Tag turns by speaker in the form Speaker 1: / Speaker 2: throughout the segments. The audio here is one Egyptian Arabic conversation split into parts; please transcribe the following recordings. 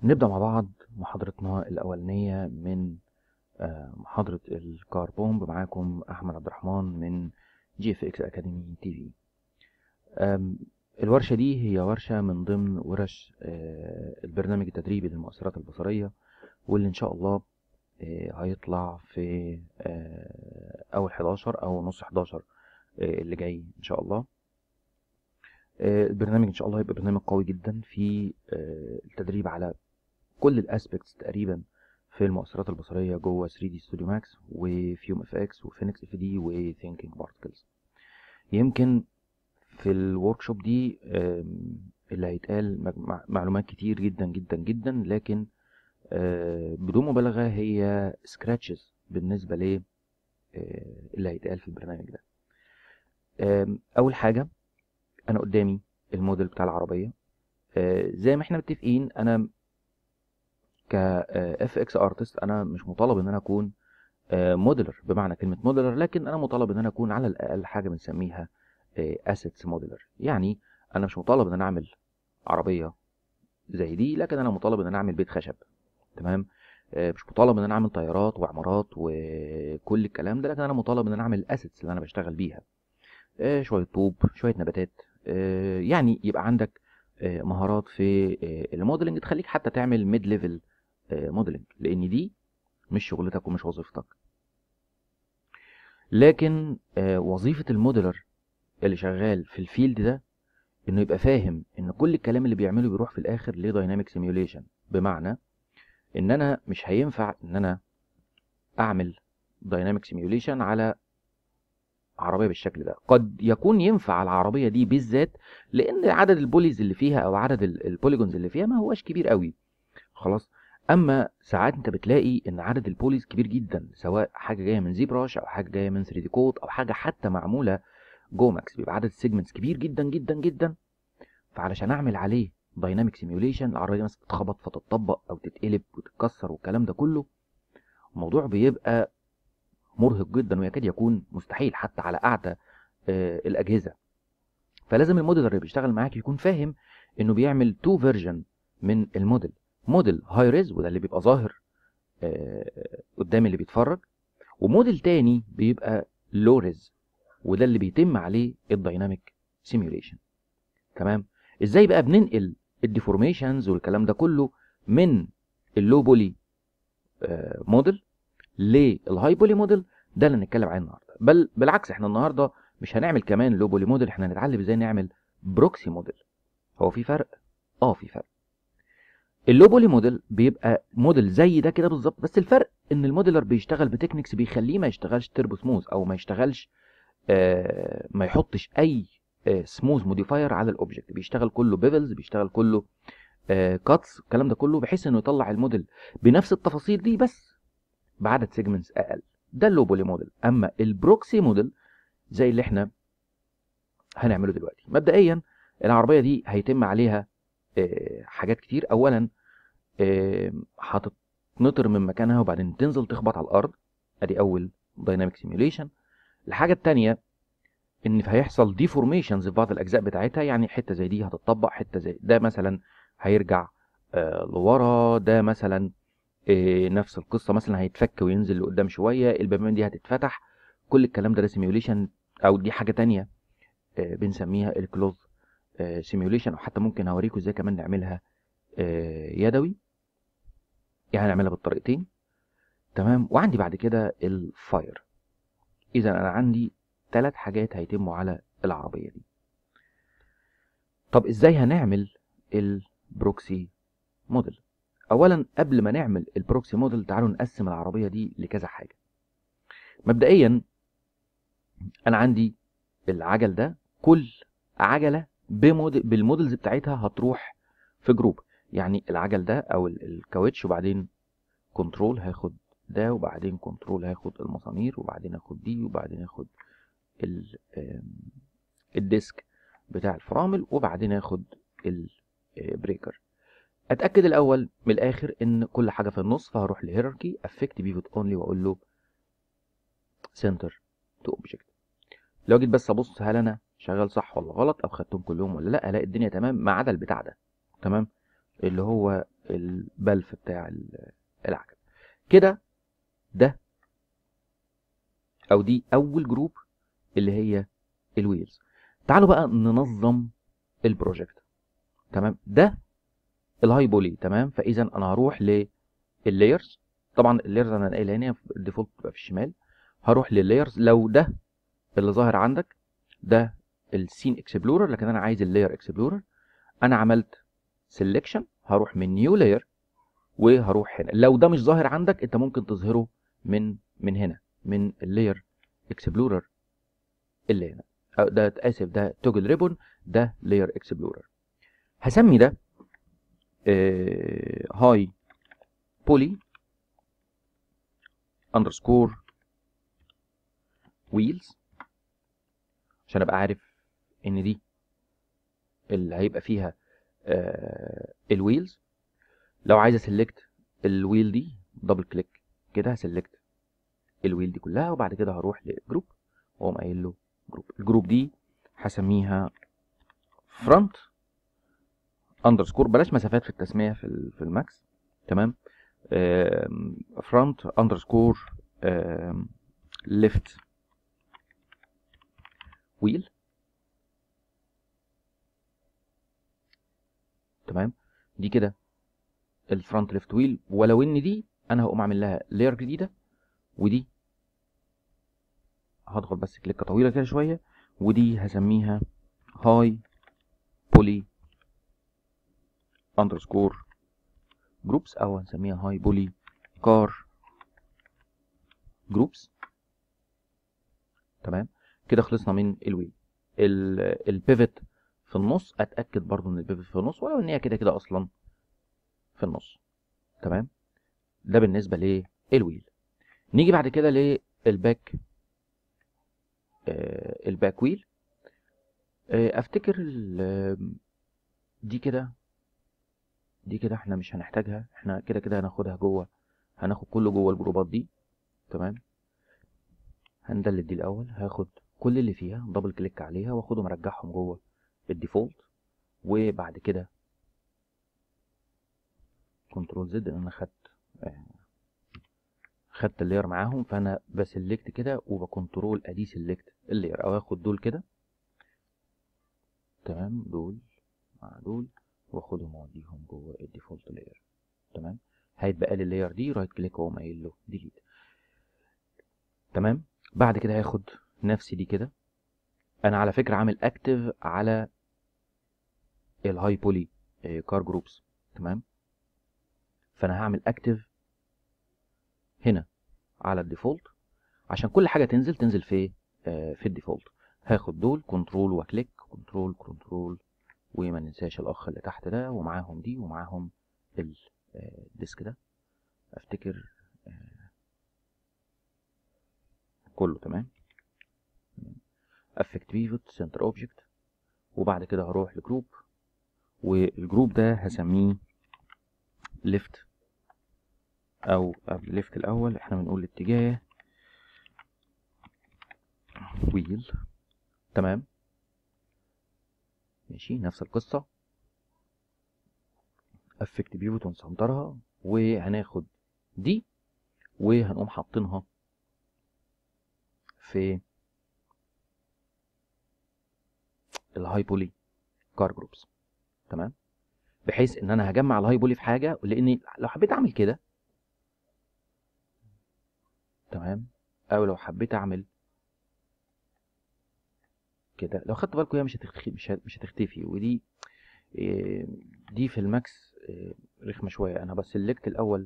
Speaker 1: نبدأ مع بعض محاضرتنا الأولانية من آه، محاضرة الكار بومب معاكم أحمد عبد الرحمن من جي اف اكس أكاديمي تي في آم، الورشة دي هي ورشة من ضمن ورش آه، البرنامج التدريبي للمؤثرات البصرية واللي إن شاء الله آه، هيطلع في آه، أول 11 أو نص 11 آه، اللي جاي إن شاء الله آه، البرنامج إن شاء الله هيبقى برنامج قوي جدا في آه، التدريب على كل الاسبكتس تقريبا في المؤثرات البصريه جوه 3 دي ستوديو ماكس وفيوم اف اكس وفينكس اف دي وثينكينج بارتكلز يمكن في الورك شوب دي آم، اللي هيتقال مج- مع- معلومات كتير جدا جدا جدا لكن آه، بدون مبالغه هي سكراتشز بالنسبه ل آه، اللي هيتقال في البرنامج ده آم، اول حاجه انا قدامي الموديل بتاع العربيه آه، زي ما احنا متفقين انا ك اف اكس ارتست انا مش مطالب ان انا اكون موديلر بمعنى كلمه موديلر لكن انا مطالب ان انا اكون على الاقل حاجه بنسميها اسيتس موديلر يعني انا مش مطالب ان انا اعمل عربيه زي دي لكن انا مطالب ان انا اعمل بيت خشب تمام آه، مش مطالب ان انا اعمل طيارات وعمارات وكل الكلام ده لكن انا مطالب ان انا اعمل الاسيتس اللي انا بشتغل بيها آه، شويه طوب شويه نباتات آه، يعني يبقى عندك آه، مهارات في آه، الموديلنج تخليك حتى تعمل ميد ليفل موديلنج لان دي مش شغلتك ومش وظيفتك لكن آه، وظيفة الموديلر اللي شغال في الفيلد ده انه يبقى فاهم ان كل الكلام اللي بيعمله بيروح في الاخر لدايناميك سيميوليشن بمعنى ان انا مش هينفع ان انا اعمل دايناميك سيميوليشن على عربيه بالشكل ده قد يكون ينفع على العربيه دي بالذات لان عدد البوليز اللي فيها او عدد ال- البوليجونز اللي فيها ما هوش كبير قوي خلاص اما ساعات انت بتلاقي ان عدد البوليز كبير جدا سواء حاجه جايه من زيبراش او حاجه جايه من 3 دي كود او حاجه حتى معموله جوماكس بيبقى عدد السيجمنتس كبير جدا جدا جدا فعلشان اعمل عليه دايناميك سيميوليشن العربيه دي مثلا تتخبط فتتطبق او تتقلب وتتكسر والكلام ده كله الموضوع بيبقى مرهق جدا ويكاد يكون مستحيل حتى على اعتى آه، الاجهزه فلازم الموديلر اللي بيشتغل معاك يكون فاهم انه بيعمل تو فيرجن من الموديل موديل هاي ريز وده اللي بيبقى ظاهر آه، قدام اللي بيتفرج وموديل تاني بيبقى لو ريز وده اللي بيتم عليه الدايناميك سيميوليشن تمام ازاي بقى بننقل الديفورميشنز والكلام ده كله من اللو بولي آه، موديل للهاي بولي موديل ده اللي هنتكلم عليه النهارده بل بالعكس احنا النهارده مش هنعمل كمان لو بولي موديل احنا هنتعلم ازاي نعمل بروكسي موديل هو في فرق اه في فرق اللو بولي موديل بيبقى موديل زي ده كده بالظبط بس الفرق ان الموديلر بيشتغل بتكنيكس بيخليه ما يشتغلش تربو سموث او ما يشتغلش آه ما يحطش اي سموث موديفاير على الاوبجكت بيشتغل كله بيفلز بيشتغل كله كاتس الكلام ده كله بحيث انه يطلع الموديل بنفس التفاصيل دي بس بعدد سيجمنتس اقل ده اللو بولي موديل اما البروكسي موديل زي اللي احنا هنعمله دلوقتي مبدئيا العربيه دي هيتم عليها آه، حاجات كتير اولا آه، هتتنطر من مكانها وبعدين تنزل تخبط على الارض ادي اول دايناميك سيميوليشن الحاجه التانية ان هيحصل ديفورميشنز في بعض الاجزاء بتاعتها يعني حته زي دي هتطبق حته زي ده مثلا هيرجع آه، لورا ده مثلا آه، نفس القصه مثلا هيتفك وينزل لقدام شويه البيبان دي هتتفتح كل الكلام ده ده سيميوليشن او دي حاجه تانية آه، بنسميها الكلوز سيميوليشن او حتى ممكن هوريكم ازاي كمان نعملها آه، يدوي يعني نعملها بالطريقتين تمام وعندي بعد كده الفاير اذا انا عندي ثلاث حاجات هيتموا على العربيه دي طب ازاي هنعمل البروكسي موديل اولا قبل ما نعمل البروكسي موديل تعالوا نقسم العربيه دي لكذا حاجه مبدئيا انا عندي العجل ده كل عجله بموديل بالموديلز بتاعتها هتروح في جروب يعني العجل ده او ال- الكاوتش وبعدين كنترول هاخد ده وبعدين كنترول هاخد المسامير وبعدين اخد دي وبعدين اخد ال- آم، الديسك بتاع الفرامل وبعدين اخد البريكر اتاكد الاول من الاخر ان كل حاجه في النص فهروح لهيراركي افكت بيفوت اونلي واقول له سنتر تو اوبجكت لو جيت بس ابص هل انا شغال صح ولا غلط او خدتهم كلهم ولا لا الاقي الدنيا تمام ما عدا البتاع ده تمام اللي هو البلف بتاع ال- العجل كده ده او دي اول جروب اللي هي الويلز تعالوا بقى ننظم البروجكت تمام ده الهاي بولي تمام فاذا انا هروح لللايرز طبعا اللايرز انا قايلها هنا الديفولت بتبقى في الشمال هروح لللايرز لو ده اللي ظاهر عندك ده السين اكسبلورر لكن انا عايز اللاير اكسبلورر انا عملت سيلكشن هروح من نيو لاير وهروح هنا لو ده مش ظاهر عندك انت ممكن تظهره من من هنا من اللاير اكسبلورر اللي هنا أو ده اسف ده توجل ريبون ده لاير اكسبلورر هسمي ده هاي بولي اندرسكور ويلز عشان ابقى عارف ان دي اللي هيبقى فيها آه الويلز لو عايز اسلكت الويل دي دبل كليك كده هسلكت الويل دي كلها وبعد كده هروح لجروب واقوم قايل له جروب الجروب دي هسميها فرونت اندرسكور بلاش مسافات في التسميه في ال- في الماكس تمام فرونت اندرسكور ليفت ويل تمام دي كده الفرونت ليفت ويل ولو ان دي انا هقوم اعمل لها لاير جديده ودي هضغط بس كليكه طويله كده شويه ودي هسميها هاي بولي اندرسكور جروبس او هنسميها هاي بولي كار جروبس تمام كده خلصنا من الويل البيفت في النص اتاكد برضو ان البيفت في النص ولو ان هي كده كده اصلا في النص تمام ده بالنسبه للويل نيجي بعد كده للباك آه الباك ويل آه افتكر ال- دي كده دي كده احنا مش هنحتاجها احنا كده كده هناخدها جوه هناخد كله جوه الجروبات دي تمام هندلت دي الاول هاخد كل اللي فيها دبل كليك عليها واخدهم ارجعهم جوه الديفولت وبعد كده كنترول زد ان انا خدت آه، خدت اللاير معاهم فانا بسلكت كده وبكنترول ادي سلكت اللاير او اخد دول كده تمام دول مع دول واخدهم واوديهم جوه الديفولت لاير تمام هيتبقى لي اللاير دي رايت كليك واقوم قايل له ديليت تمام بعد كده هاخد نفس دي كده انا على فكره عامل اكتف على الهاي بولي كار جروبس تمام فانا هعمل اكتف هنا على الديفولت عشان كل حاجه تنزل تنزل في آه، في الديفولت هاخد دول كنترول وكليك كنترول كنترول وما ننساش الاخ اللي تحت ده ومعاهم دي ومعاهم ال- آه، الديسك ده افتكر آه، كله تمام افكت بيفوت سنتر اوبجكت وبعد كده هروح لجروب والجروب ده هسميه ليفت او قبل ليفت الاول احنا بنقول الاتجاه ويل تمام ماشي نفس القصة افكت بيفوت ونسنترها وهناخد دي وهنقوم حاطينها في الهاي بولي كار جروبس تمام بحيث ان انا هجمع الهاي بولي في حاجه لاني لو حبيت اعمل كده تمام او لو حبيت اعمل كده لو خدت بالكم هي مش هتختفي مش هت- مش هتختفي ودي إيه، دي في الماكس إيه، رخمه شويه انا بسلكت الاول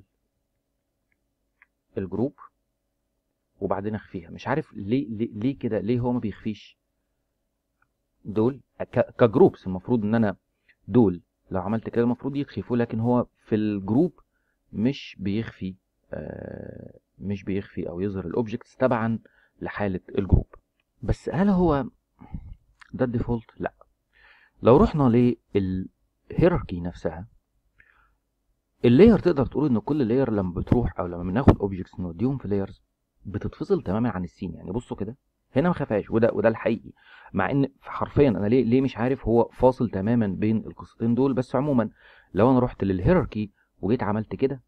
Speaker 1: الجروب وبعدين اخفيها مش عارف ليه ليه, ليه كده ليه هو ما بيخفيش دول ك- كجروبس المفروض ان انا دول لو عملت كده المفروض يخفوا لكن هو في الجروب مش بيخفي آه مش بيخفي او يظهر الاوبجكتس تبعا لحاله الجروب بس هل هو ده الديفولت لا لو رحنا للهيراركي نفسها اللاير تقدر تقول ان كل لاير لما بتروح او لما بناخد اوبجكتس نوديهم في لايرز بتتفصل تماما عن السين يعني بصوا كده هنا ما خفاش وده وده الحقيقي مع ان حرفيا انا ليه ليه مش عارف هو فاصل تماما بين القصتين دول بس عموما لو انا رحت للهيراركي وجيت عملت كده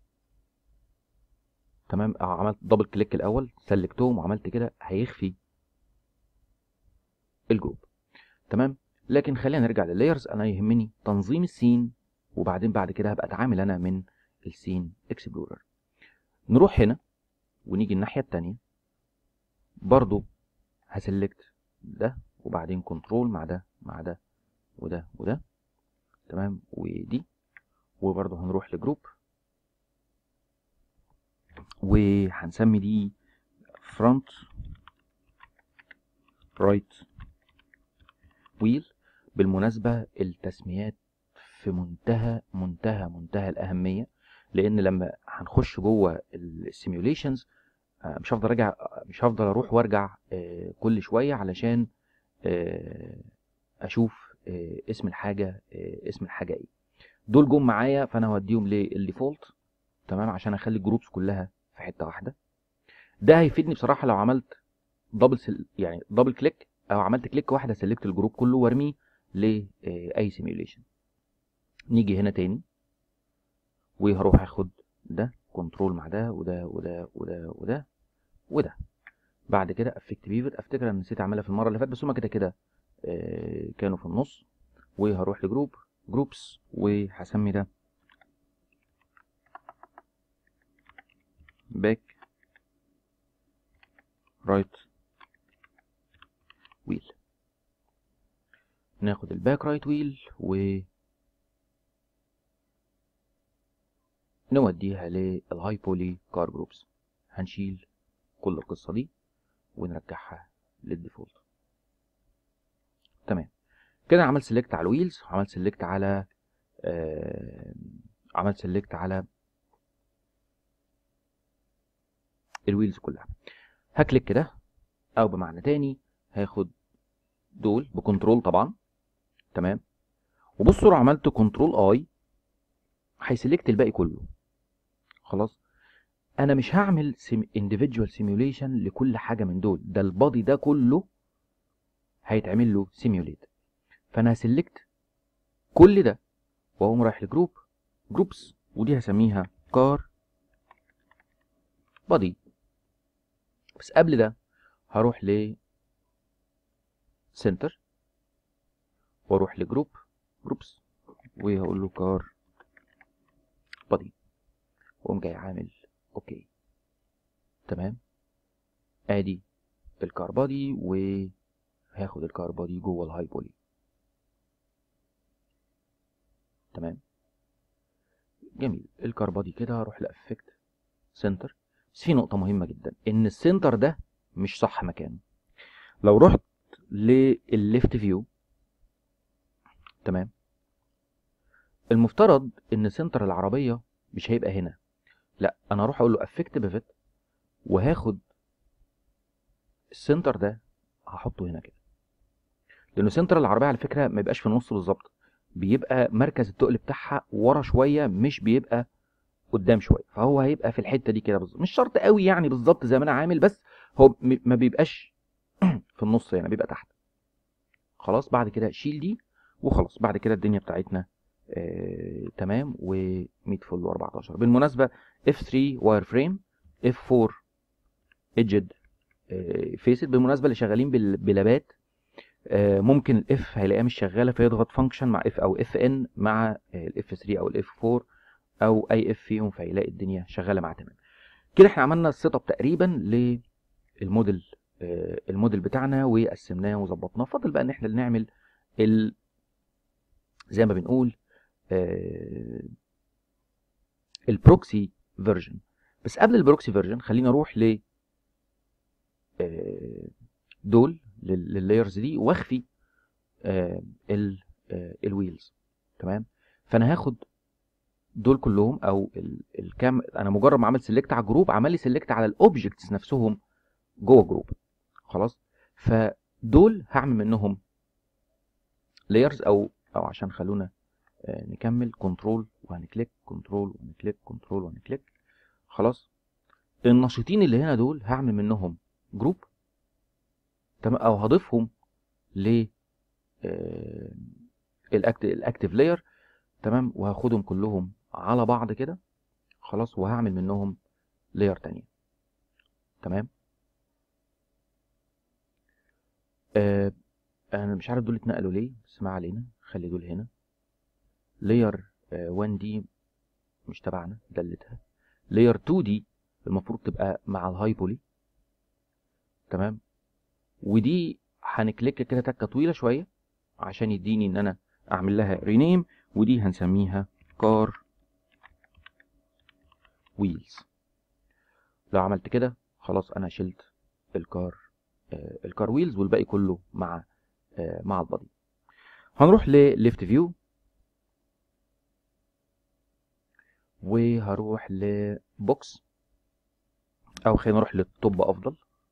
Speaker 1: تمام أو عملت دبل كليك الاول سلكتهم وعملت كده هيخفي الجروب تمام لكن خلينا نرجع لللايرز انا يهمني تنظيم السين وبعدين بعد كده هبقى اتعامل انا من السين اكسبلورر نروح هنا ونيجي الناحيه التانية برضو هسلكت ده وبعدين كنترول مع ده مع ده وده وده تمام ودي وبرضو هنروح لجروب وهنسمي دي فرونت رايت ويل بالمناسبة التسميات في منتهى منتهى منتهى الأهمية لأن لما هنخش جوه السيميوليشنز مش هفضل راجع مش هفضل اروح وارجع آه، كل شويه علشان آه، اشوف آه، اسم الحاجه اسم الحاجه ايه دول جم معايا فانا هوديهم للديفولت تمام عشان اخلي الجروبس كلها في حته واحده ده هيفيدني بصراحه لو عملت دبل سل... يعني دبل كليك او عملت كليك واحده سلكت الجروب كله وارميه لاي سيميوليشن نيجي هنا تاني وهروح اخد ده كنترول مع ده وده وده وده وده وده بعد كده افكت بيفت افتكر انا نسيت اعملها في المره اللي فاتت بس هما كده كده آه، كانوا في النص وهروح لجروب جروبس وهسمي ده باك رايت ويل ناخد الباك رايت ويل و نوديها للهاي بولي كار جروبس هنشيل كل القصة دي ونرجعها للديفولت تمام كده عملت سيلكت على الويلز وعملت سيلكت على آه عملت سيلكت على الويلز كلها هكليك كده او بمعنى تاني هاخد دول بكنترول طبعا تمام وبصوا لو عملت كنترول اي هيسلكت الباقي كله خلاص انا مش هعمل individual simulation لكل حاجه من دول ده البادي ده كله هيتعمل له simulate فانا هسلكت كل ده واقوم رايح لجروب جروبس ودي هسميها كار بادي بس قبل ده هروح ل سنتر واروح لجروب جروبس وهقول له كار بادي واقوم جاي عامل اوكي تمام ادي الكار بادي وهاخد الكار بادي جوه الهاي بولي تمام جميل الكار بادي كده هروح لافكت سنتر بس في نقطه مهمه جدا ان السنتر ده مش صح مكانه لو رحت للليفت فيو تمام المفترض ان سنتر العربيه مش هيبقى هنا لا انا اروح اقول له افكت بيفت وهاخد السنتر ده هحطه هنا كده لانه سنتر العربيه على فكره ما يبقاش في النص بالظبط بيبقى مركز التقل بتاعها ورا شويه مش بيبقى قدام شويه فهو هيبقى في الحته دي كده بالظبط مش شرط قوي يعني بالظبط زي ما انا عامل بس هو ما بيبقاش في النص هنا بيبقى تحت خلاص بعد كده شيل دي وخلاص بعد كده الدنيا بتاعتنا آه تمام و100 فل و14 بالمناسبه F3 واير فريم F4 ايدجد فيسد بالمناسبه اللي شغالين بلابات آه ممكن الاف هيلاقيها مش شغاله فيضغط فانكشن مع اف او اف ان مع الاف 3 او الاف 4 او اي اف فيهم فيلاقي الدنيا شغاله معاه تمام كده احنا عملنا السيت اب تقريبا للموديل آه الموديل بتاعنا وقسمناه وظبطناه فاضل بقى ان احنا نعمل ال زي ما بنقول آه البروكسي فيرجن بس قبل البروكسي فيرجن خلينا اروح ل دول لللايرز دي واخفي الويلز تمام فانا هاخد دول كلهم او الكام انا مجرد ما عملت سيلكت على الجروب عمل لي سيلكت على الاوبجكتس نفسهم جوه جروب خلاص فدول هعمل منهم لايرز او او عشان خلونا نكمل كنترول وهنكليك كنترول وهنكليك كنترول وهنكليك خلاص النشيطين اللي هنا دول هعمل منهم جروب تمام او هضيفهم ل الاكتيف لاير تمام وهاخدهم كلهم على بعض كده خلاص وهعمل منهم لاير تانية تمام آه انا مش عارف دول اتنقلوا ليه بس ما علينا خلي دول هنا لاير 1 دي مش تبعنا دلتها لاير 2 دي المفروض تبقى مع الهاي بولي تمام ودي هنكليك كده تكه طويله شويه عشان يديني ان انا اعمل لها رينيم ودي هنسميها كار ويلز لو عملت كده خلاص انا شلت الكار آه الكار ويلز والباقي كله مع آه مع البادي هنروح لليفت فيو وهروح لبوكس او خلينا نروح للطب افضل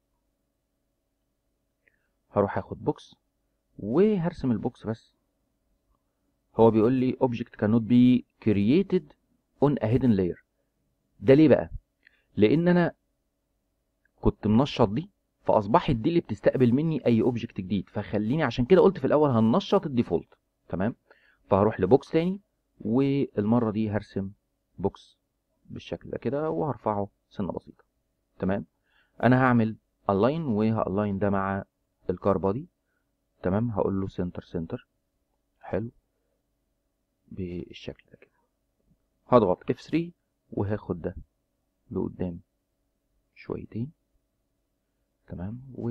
Speaker 1: هروح اخد بوكس وهرسم البوكس بس هو بيقول لي object cannot be created on a hidden layer ده ليه بقى لان انا كنت منشط دي فاصبحت دي اللي بتستقبل مني اي اوبجكت جديد فخليني عشان كده قلت في الاول هننشط الديفولت تمام فهروح لبوكس تاني والمره دي هرسم بوكس بالشكل ده كده وهرفعه سنه بسيطه تمام انا هعمل الاين وهالاين ده مع الكار بادي تمام هقول له سنتر سنتر حلو بالشكل ده كده هضغط F3 وهاخد ده لقدام شويتين تمام و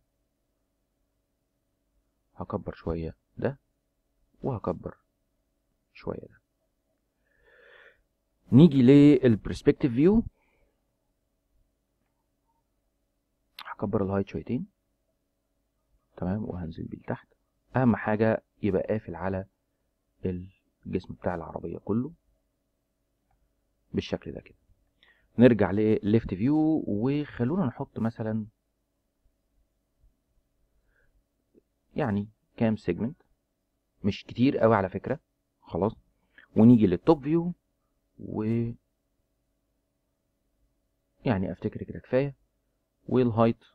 Speaker 1: هكبر شوية ده وهكبر شوية ده نيجي للبرسبكتيف فيو هكبر الهايت شويتين تمام وهنزل بيه لتحت اهم حاجة يبقى قافل على الجسم بتاع العربية كله بالشكل ده كده نرجع لليفت فيو وخلونا نحط مثلا يعني كام سيجمنت مش كتير قوي على فكرة خلاص ونيجي للتوب فيو و يعني افتكر كده كفاية والهايت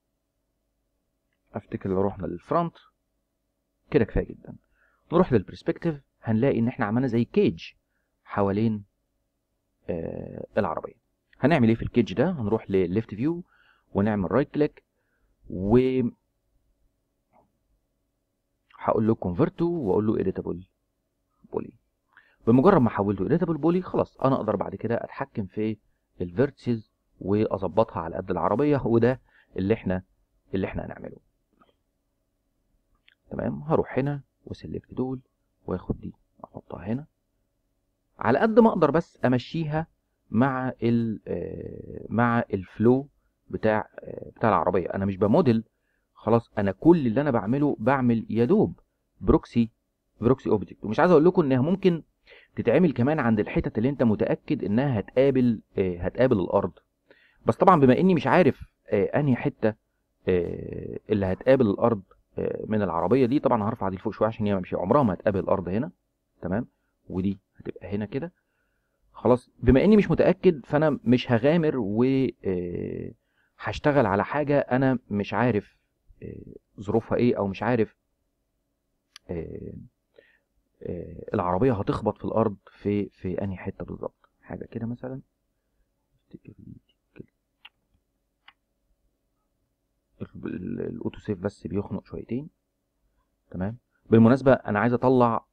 Speaker 1: افتكر لو رحنا للفرونت كده كفاية جدا نروح للبرسبكتيف هنلاقي ان احنا عملنا زي كيج حوالين آه العربية هنعمل ايه في الكيج ده هنروح لليفت فيو ونعمل رايت كليك و هقول له كونفرت واقول له اديتابل بولي بمجرد ما حولته اديتابل بولي خلاص انا اقدر بعد كده اتحكم في الفيرتسز واظبطها على قد العربيه وده اللي احنا اللي احنا هنعمله تمام هروح هنا وسلكت دول واخد دي احطها هنا على قد ما اقدر بس امشيها مع ال مع الفلو بتاع بتاع العربيه انا مش بموديل خلاص انا كل اللي انا بعمله بعمل يا دوب بروكسي بروكسي اوبجكت ومش عايز اقول لكم انها ممكن تتعمل كمان عند الحتت اللي انت متاكد انها هتقابل هتقابل الارض بس طبعا بما اني مش عارف انهي حته اللي هتقابل الارض من العربيه دي طبعا هرفع دي لفوق شويه عشان هي مش عمرها ما هتقابل الارض هنا تمام ودي هتبقى هنا كده خلاص بما اني مش متاكد فانا مش هغامر و هشتغل على حاجه انا مش عارف ظروفها ايه او مش عارف العربيه هتخبط في الارض في في انهي حته بالظبط حاجه كده مثلا الاوتو سيف بس بيخنق شويتين تمام بالمناسبه انا عايز اطلع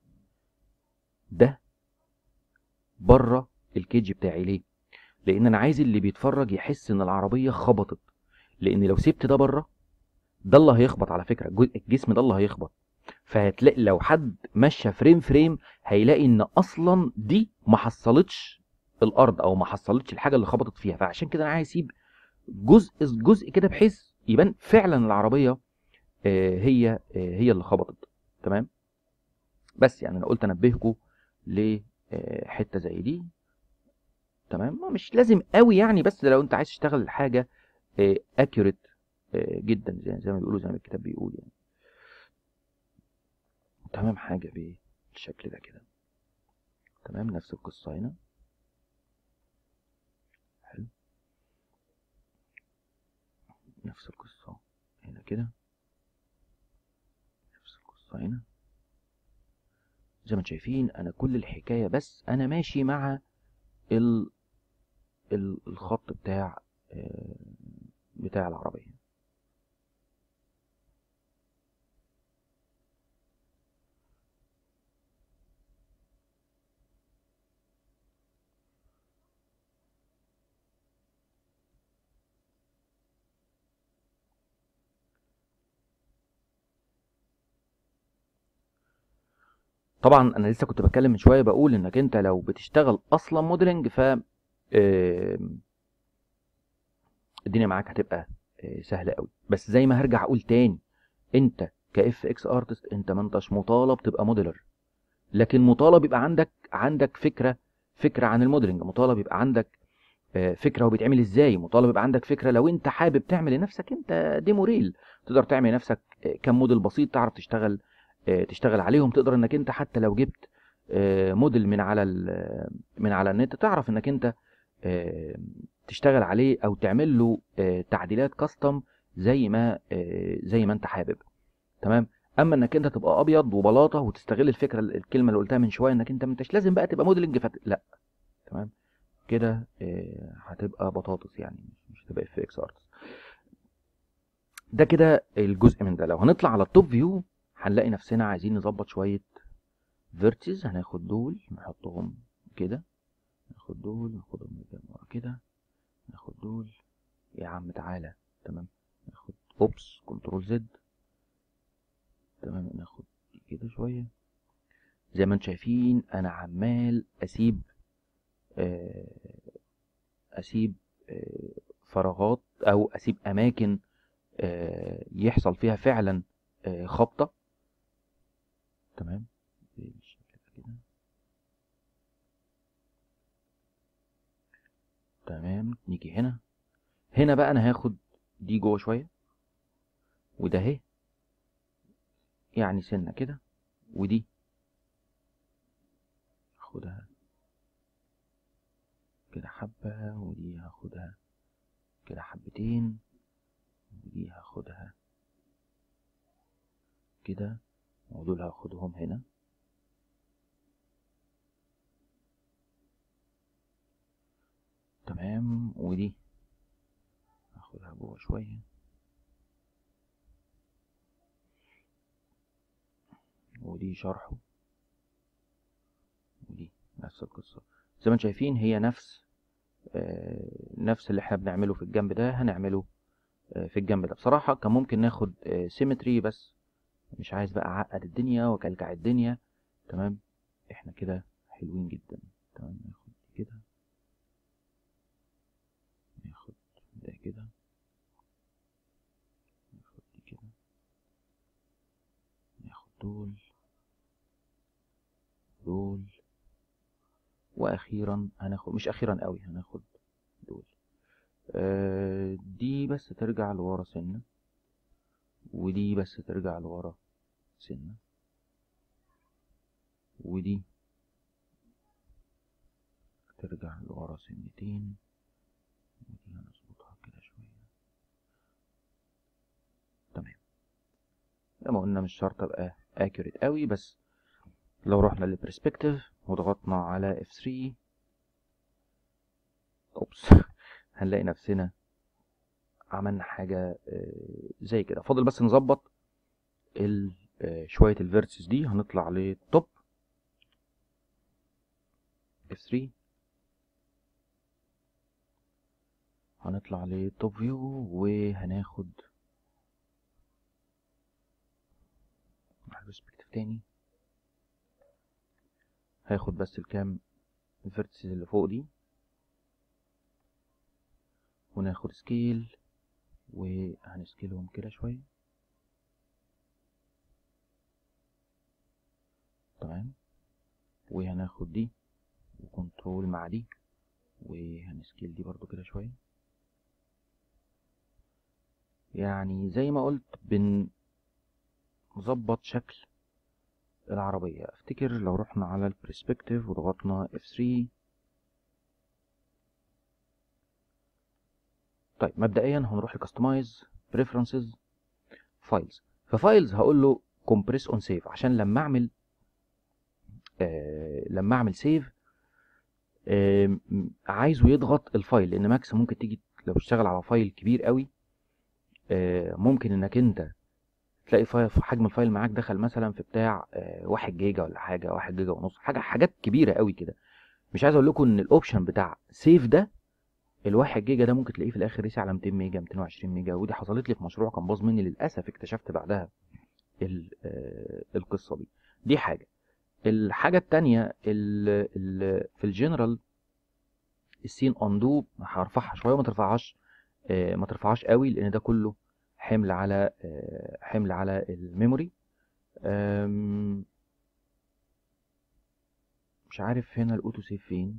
Speaker 1: ده بره الكيج بتاعي ليه لان انا عايز اللي بيتفرج يحس ان العربيه خبطت لان لو سبت ده بره ده اللي هيخبط على فكره الجسم ده اللي هيخبط فهتلاقي لو حد مشى فريم فريم هيلاقي ان اصلا دي ما حصلتش الارض او ما حصلتش الحاجه اللي خبطت فيها فعشان كده انا عايز اسيب جزء جزء كده بحيث يبان فعلا العربيه هي هي اللي خبطت تمام بس يعني انا قلت انبهكم لحته زي دي تمام مش لازم قوي يعني بس لو انت عايز تشتغل حاجه اكيوريت جدا زي, زي ما بيقولوا زي ما الكتاب بيقول يعني تمام حاجه بالشكل ده كده تمام نفس القصه هنا حلو نفس القصه هنا كده نفس القصه هنا زي ما انتم شايفين انا كل الحكايه بس انا ماشي مع ال ال- الخط بتاع آه، بتاع العربيه طبعا انا لسه كنت بتكلم من شويه بقول انك انت لو بتشتغل اصلا موديلنج ف آم، الدنيا معاك هتبقى آه، سهله قوي بس زي ما هرجع اقول تاني انت كاف اكس ارتست انت ما انتش مطالب تبقى موديلر لكن مطالب يبقى عندك عندك فكره فكره عن الموديلنج مطالب يبقى عندك آه، فكره هو بيتعمل ازاي مطالب يبقى عندك فكره لو انت حابب تعمل لنفسك انت ديمو ريل تقدر تعمل لنفسك آه، كام موديل بسيط تعرف تشتغل آه، تشتغل عليهم تقدر انك انت حتى لو جبت آه، موديل من على ال- من على النت تعرف انك انت آه، تشتغل عليه او تعمل له آه، تعديلات كاستم زي ما آه، زي ما انت حابب تمام اما انك انت تبقى ابيض وبلاطه وتستغل الفكره الكلمه اللي قلتها من شويه انك انت ما انتش لازم بقى تبقى موديلنج فت... لا تمام كده آه، هتبقى بطاطس يعني مش هتبقى اف اكس ارتس ده كده الجزء من ده لو هنطلع على التوب فيو هنلاقي نفسنا عايزين نظبط شويه فيرتيز هناخد دول نحطهم كده ناخد دول ناخدهم من ورا كده ناخد دول يا عم تعالى تمام ناخد اوبس كنترول زد تمام ناخد كده شويه زي ما انتم شايفين انا عمال اسيب آه، اسيب آه، فراغات او اسيب اماكن آه، يحصل فيها فعلا آه، خبطه تمام بالشكل ده كده تمام نيجي هنا هنا بقى انا هاخد دي جوه شويه وده اهي يعني سنه كده ودي هاخدها كده حبه ودي هاخدها كده حبتين ودي هاخدها كده ودول هاخدهم هنا تمام ودي هاخدها جوه شوية ودي شرحه ودي نفس القصة زي ما انتم شايفين هي نفس آه نفس اللي احنا بنعمله في الجنب ده هنعمله آه في الجنب ده بصراحة كان ممكن ناخد آه سيمتري بس مش عايز بقى اعقد الدنيا واكلكع الدنيا تمام احنا كده حلوين جدا تمام ناخد دي كده ناخد ده كده ناخد دي كده ناخد دول دول واخيرا هناخد مش اخيرا قوي هناخد دول آه دي بس ترجع لورا سنة ودي بس ترجع لورا سنة ودي ترجع لورا سنتين ودي هنظبطها كده شوية تمام زي ما قلنا مش شرط ابقى accurate قوي بس لو رحنا للبرسبكتيف وضغطنا على F3 اوبس هنلاقي نفسنا عملنا حاجة آه، زي كده فاضل بس نظبط ال- آه، شوية الفيرتسز دي هنطلع للتوب F3 هنطلع للتوب فيو وهناخد برسبكتيف تاني هاخد بس الكام الفيرتسز اللي فوق دي وناخد سكيل وهنسكيلهم كده شوية تمام وهناخد دي وكنترول مع دي وهنسكيل دي برضو كده شوية يعني زي ما قلت بنظبط شكل العربية افتكر لو رحنا على البرسبكتيف وضغطنا F3 طيب مبدئيا هنروح لكستمايز بريفرنسز فايلز ففايلز هقول له compress on save عشان لما اعمل آه لما اعمل سيف آه عايزه يضغط الفايل لان ماكس ممكن تيجي لو اشتغل على فايل كبير قوي آه ممكن انك انت تلاقي فايل حجم الفايل معاك دخل مثلا في بتاع آه واحد جيجا ولا حاجه واحد جيجا ونص حاجه حاجات كبيره قوي كده مش عايز اقول لكم ان الاوبشن بتاع سيف ده الواحد جيجا ده ممكن تلاقيه في الاخر رسي على 200 ميجا 220 ميجا ودي حصلت لي في مشروع كان باظ مني للاسف اكتشفت بعدها القصه دي دي حاجه الحاجه التانية ال ال في الجنرال السين اندو هرفعها شويه وما ترفعهاش ما ترفعهاش قوي لان ده كله حمل على حمل على الميموري مش عارف هنا الاوتو سيف فين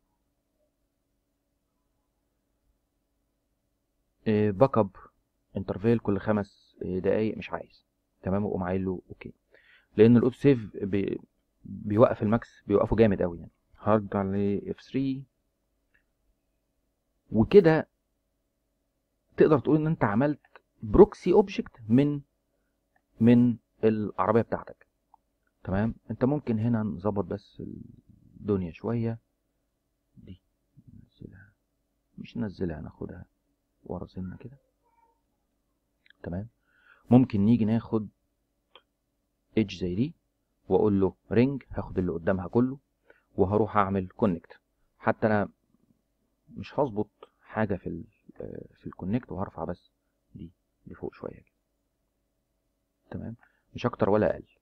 Speaker 1: باك اب انترفيل كل خمس دقايق مش عايز تمام واقوم قايل له اوكي لان الاوتو سيف بي بيوقف الماكس بيوقفه جامد قوي يعني هارد عليه اف 3 وكده تقدر تقول ان انت عملت بروكسي اوبجكت من من العربيه بتاعتك تمام انت ممكن هنا نظبط بس الدنيا شويه دي ننزلها مش ننزلها ناخدها ورا سنه كده تمام ممكن نيجي ناخد ايدج زي دي واقول له رينج هاخد اللي قدامها كله وهروح اعمل كونكت حتى انا مش هظبط حاجه في ال في الكونكت وهرفع بس دي لفوق شويه كده تمام مش اكتر ولا اقل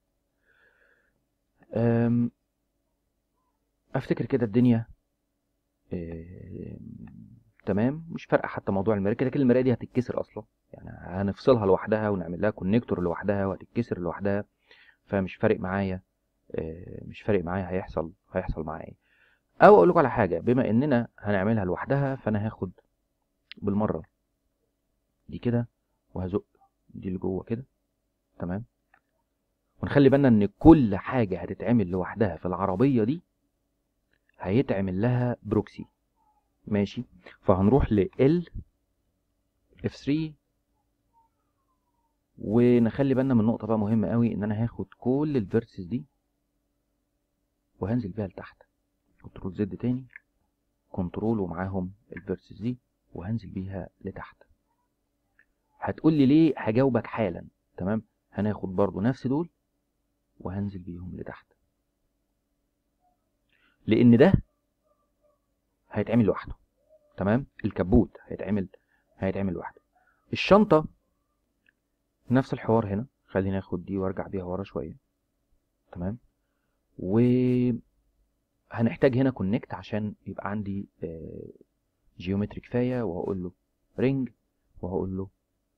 Speaker 1: افتكر كده الدنيا تمام مش فارقه حتى موضوع المرايه كده كده المرايه دي هتتكسر اصلا يعني هنفصلها لوحدها ونعمل لها كونكتور لوحدها وهتتكسر لوحدها فمش فارق معايا مش فارق معايا هيحصل هيحصل معايا او اقول لكم على حاجه بما اننا هنعملها لوحدها فانا هاخد بالمره دي كده وهزق دي لجوه كده تمام ونخلي بالنا ان كل حاجه هتتعمل لوحدها في العربيه دي هيتعمل لها بروكسي ماشي فهنروح ل L F3 ونخلي بالنا من نقطة بقى مهمة قوي ان انا هاخد كل الفيرسز دي وهنزل بيها لتحت كنترول زد تاني كنترول ومعاهم الفيرسز دي وهنزل بيها لتحت هتقول لي ليه هجاوبك حالا تمام هناخد برضو نفس دول وهنزل بيهم لتحت لان ده هيتعمل لوحده تمام الكبوت هيتعمل هيتعمل لوحده الشنطه نفس الحوار هنا خليني اخد دي وارجع بيها ورا شويه تمام و هنحتاج هنا كونكت عشان يبقى عندي جيومتري كفايه وهقول له رينج وهقول له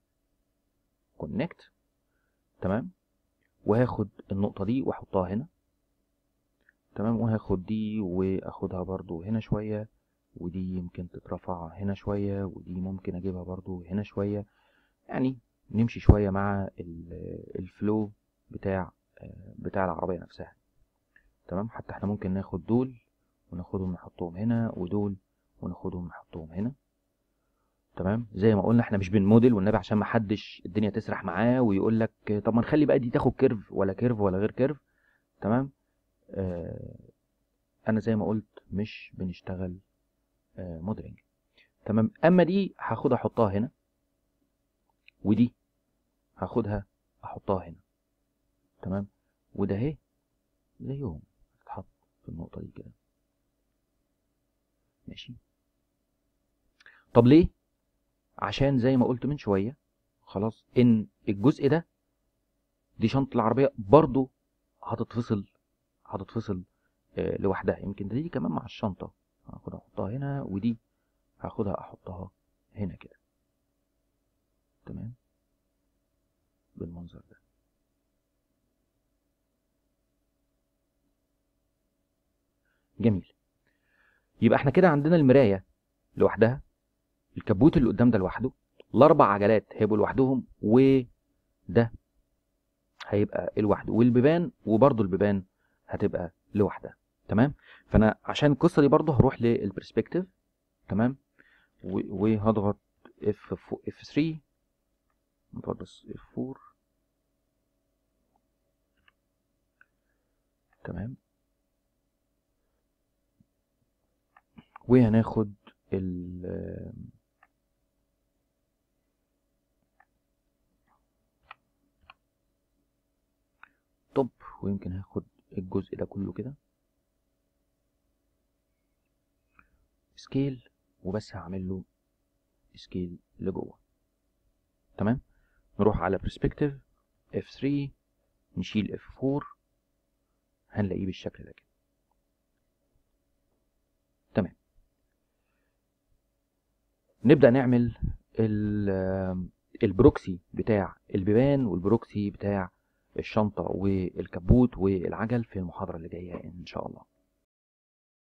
Speaker 1: كونكت تمام وهاخد النقطه دي واحطها هنا تمام وهاخد دي واخدها برضو هنا شويه ودي يمكن تترفع هنا شويه ودي ممكن اجيبها برضو هنا شويه يعني نمشي شويه مع الفلو بتاع بتاع العربيه نفسها تمام حتى احنا ممكن ناخد دول وناخدهم نحطهم هنا ودول وناخدهم نحطهم هنا تمام زي ما قلنا احنا مش بنموديل والنبي عشان ما حدش الدنيا تسرح معاه ويقول لك طب ما نخلي بقى دي تاخد كيرف ولا كيرف ولا غير كيرف تمام آه انا زي ما قلت مش بنشتغل آه موديلنج تمام اما دي هاخدها احطها هنا ودي هاخدها احطها هنا تمام وده اهي زيهم تتحط في النقطة دي كده ماشي طب ليه عشان زي ما قلت من شوية خلاص ان الجزء ده دي شنطة العربية برضو هتتفصل هتتفصل آه لوحدها يمكن دي كمان مع الشنطة هاخدها احطها هنا ودي هاخدها احطها هنا كده تمام بالمنظر ده جميل يبقى احنا كده عندنا المراية لوحدها الكبوت اللي قدام ده لوحده الاربع عجلات هيبقوا لوحدهم وده هيبقى لوحده والبيبان وبرضه البيبان هتبقى لوحدها تمام فانا عشان القصه دي برضه هروح للبرسبكتيف تمام وهضغط اف اف 3 نضغط اف 4 تمام وهناخد ال توب ويمكن هاخد الجزء ده كله كده سكيل وبس هعمل له سكيل لجوه تمام نروح على برسبكتيف F3 نشيل F4 هنلاقيه بالشكل ده كده تمام نبدأ نعمل البروكسي بتاع البيبان والبروكسي بتاع الشنطة والكبوت والعجل في المحاضرة اللي جاية إن شاء الله